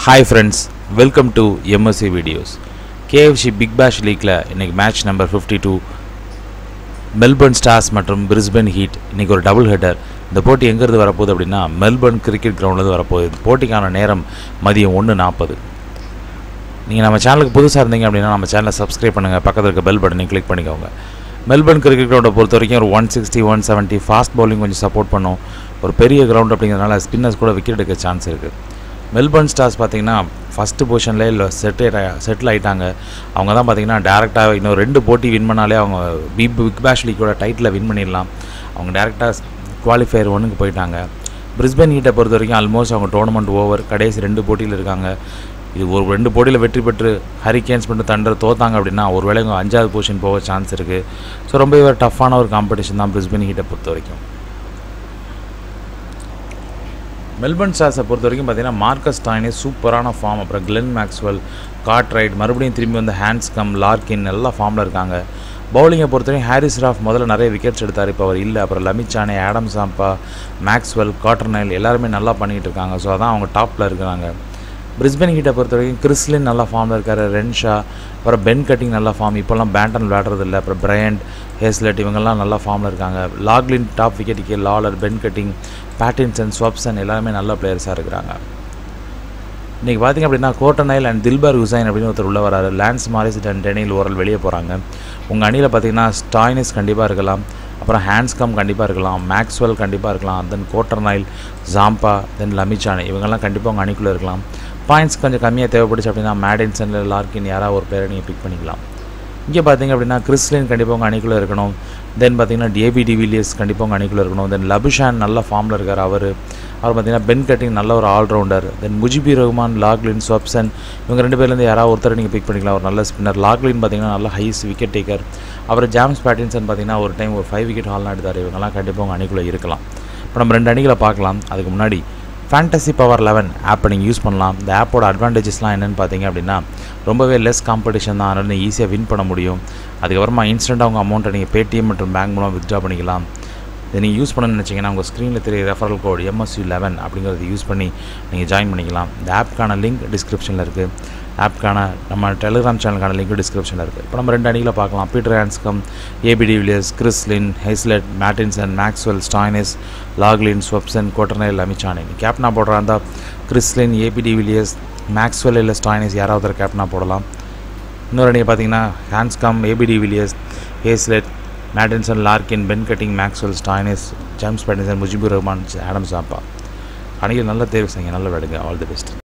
hi friends welcome to MSC videos KFC big bash லீக்கில் இன்றைக்கி match number fifty two Melbourne Stars மற்றும் Brisbane Heat இன்றைக்கி ஒரு double header இந்த போட்டி எங்கேருந்து வரப்போகுது அப்படின்னா மெல்பர்ன் கிரிக்கெட் கிரவுண்ட்லேருந்து வரப்போகுது இந்த போட்டிக்கான நேரம் மதியம் ஒன்று நாற்பது நீங்கள் நம்ம சேனலுக்கு புதுசாக இருந்தீங்க அப்படின்னா நம்ம சேனலை சப்ஸ்கிரைப் பண்ணுங்கள் பக்கத்தில் இருக்க பெல் பட்டனை கிளிக் பண்ணிக்கோங்க மெல்பர்ன் கிரிக்கெட் கிரவுண்டை பொறுத்த வரைக்கும் ஒரு one sixty one seventy fast bowling கொஞ்சம் சப்போர்ட் பண்ணும் ஒரு பெரிய கிரவுண்ட் அப்படிங்கிறதுனால ஸ்பின்னர்ஸ் கூட விக்கெட் எடுக்க சான்ஸ் இருக்குது மெல்பர்ன் ஸ்டார்ஸ் பார்த்தீங்கன்னா ஃபஸ்ட்டு பொசிஷன்லேயே இல்லை செட்டே செட்டில் ஆகிட்டாங்க அவங்க தான் பார்த்தீங்கன்னா டேரெக்டாக இன்னும் ரெண்டு போட்டி வின் பண்ணாலே அவங்க பி பிக் பேஷ் லீக்கோட டைட்டில் வின் பண்ணிடலாம் அவங்க டேரெக்டாக குவாலிஃபயர் ஒன்றுக்கு போயிட்டாங்க பிரிஸ்பன் ஹீட்டை பொறுத்த வரைக்கும் ஆல்மோஸ்ட் அவங்க டோர்னமெண்ட் ஓவர் கடைசி ரெண்டு போட்டியில் இருக்காங்க இது ஒரு ரெண்டு போட்டியில் வெற்றி பெற்று ஹரிகேன்ஸ் பண்ணிட்டு தண்டர் தோத்தாங்க அப்படின்னா ஒரு வேளை இவங்க அஞ்சாவது பொசிஷன் போக சான்ஸ் இருக்குது ஸோ ரொம்ப ஒரு டஃப்பான ஒரு காம்படிஷன் தான் பிரிஸ்பன் ஹீட்டை பொறுத்த வரைக்கும் மெல்பர்ன் ஸ்டார்ஸை பொறுத்த வரைக்கும் பார்த்தீங்கன்னா மார்க்கஸ் டாயினே சூப்பரான ஃபார்ம் அப்புறம் கிளென் மேக்ஸ்வெல் காட் ரைட் மறுபடியும் திரும்பி வந்து ஹேண்ட்ஸ்கம் லார்கின் எல்லாம் ஃபார்மில் இருக்காங்க பவுலிங்கை பொறுத்தவரைக்கும் ஹாரிஸ் ராஃப் முதல்ல நிறைய விக்கெட்ஸ் எடுத்தார் இப்போ அவர் இல்லை அப்புறம் Lamichhane Adam Zampa Maxwell Coulter Nile எல்லாருமே நல்லா பண்ணிகிட்டு இருக்காங்க ஸோ அதான் அவங்க டாப்பில் இருக்கிறாங்க பிரிஸ்பன் ஹீட்டை பொறுத்த வரைக்கும் கிறிஸ்லின் நல்லா ஃபார்மில் இருக்கார் ரென்ஷா அப்புறம் பென் கட்டிங் நல்லா ஃபார்ம் இப்போல்லாம் பேண்டன் விளையாடுறது இல்லை அப்புறம் பிரையண்ட் ஹேஸ்லெட் இவங்கெல்லாம் நல்லா ஃபார்மில் இருக்காங்க லாக்லின் டாப் விக்கெட்டுக்கு Lalor Ben Cutting Pattinson Swepson எல்லாருமே நல்ல பிளேயர்ஸாக இருக்கிறாங்க இன்றைக்கி பார்த்திங்க அப்படின்னா கோட்டனைல் அண்ட் தில்பர் ஹுசைன் அப்படின்னு ஒருத்தர் உள்ள வராரு லான்ஸ் மாரிஸ் அண்ட் டெனில் ஓரல் வெளியே போகிறாங்க உங்கள் அணியில் பார்த்தீங்கன்னா ஸ்டாயினிஸ் கண்டிப்பாக இருக்கலாம் அப்புறம் ஹேண்ட்ஸ்கம் கண்டிப்பாக இருக்கலாம் மேக்ஸ்வெல் கண்டிப்பாக இருக்கலாம் தென் கோட்டர்னைல் ஜாம்பா தென் லமிச்சானே இவங்கெல்லாம் கண்டிப்பாக உங்கள் அணிக்குள்ளே இருக்கலாம் பாயிண்ட்ஸ் கொஞ்சம் கம்மியாக தேவைப்படுச்சு அப்படின்னா மேடின்சன் லார்கின் யாராவது ஒரு பேரை நீங்கள் பிக் பண்ணிக்கலாம் இங்கே பார்த்தீங்க அப்படின்னா கிறிஸ்லின் கண்டிப்பாக உங்கள் அணிக்குள்ளே இருக்கணும் தென் பார்த்தீங்கன்னா டிஏபி டிவிலியர்ஸ் கண்டிப்பாக உங்கள் அணிக்குள்ளே இருக்கணும் தென் லபுஷான் நல்ல ஃபார்மில் இருக்கார் அவர் அவர் பார்த்தீங்கன்னா பென் கட்டிங் நல்ல ஒரு allrounder then Mujib Rahman Laughlin Swepson இவங்க ரெண்டு பேர்லேருந்து யாராவது ஒருத்தர் நீங்கள் பிக் பண்ணிக்கலாம் ஒரு நல்ல ஸ்பின்னர் லாக்லின் பார்த்தீங்கன்னா நல்ல ஹைஸ் விக்கெட் டேக்கர் அப்புறம் ஜாம்ஸ் பேட்டின்சன் பார்த்தீங்கன்னா ஒரு டைம் ஒரு ஃபைவ் விக்கெட் ஹால்னா எடுத்தார் இவங்கெல்லாம் கண்டிப்பாக உங்கள் அணிக்குள்ளே இருக்கலாம் இப்போ நம்ம ரெண்டு அணிகளை பார்க்கலாம் அதுக்கு முன்னாடி ஃபேண்டசி பவர் லெவன் ஆப்பை நீங்கள் யூஸ் பண்ணலாம் இந்த ஆப்போட அட்வான்டேஜஸ்லாம் என்னென்னு பார்த்தீங்க அப்படின்னா ரொம்பவே லெஸ் காம்படிஷன் தான் அதனால் நீங்கள் ஈஸியாக வின் பண்ண முடியும் அதுக்கப்புறமா இன்ஸ்டண்ட்டாக உங்கள் அமௌண்ட்டை நீங்கள் பேடிஎம் மற்றும் பேங்க் மூலம் வித்ட்ரா பண்ணிக்கலாம் இதை நீங்கள் யூஸ் பண்ணணும்னு நினச்சிங்கன்னா உங்கள் ஸ்க்ரீனில் தெரிய ரெஃபரல் கோட் எம்எஸ்யூ லெவன் அப்படிங்கிறத யூஸ் பண்ணி நீங்கள் ஜாயின் பண்ணிக்கலாம் இந்த ஆப்க்கான லிங்க் டிஸ்கிரிப்ஷனில் இருக்குது ஆப்க்கான நம்ம டெலிகிராம் சேனலுக்கான லிங்க் டிஸ்கிரிப்ஷனில் இருக்குது இப்போ நம்ம ரெண்டு அணிகளை பார்க்கலாம் Peter Handscomb ABD Villiers Chris Lynn Hazlett Pattinson Maxwell Stoinis Laughlin Swepson Coulter Nile Lamichhane நீ கேப்னா போடுறா இருந்தால் கிறிஸ்லின் ஏபிடி வில்லியர்ஸ் மேக்ஸ்வெல் இல்லை ஸ்டாயினிஸ் யாராவது ஒரு கேப்னா போடலாம் இன்னொரு அணியை பார்த்தீங்கன்னா Handscomb ABD Villiers Hazlett Pattinson Laughlin Ben Cutting Maxwell Stoinis James Pattinson Mujib Rahman Adam Zampa அணிகள் நல்ல தேர்வு செய்யுங்க நல்ல விளையாடுங்க ஆல் தி பெஸ்ட்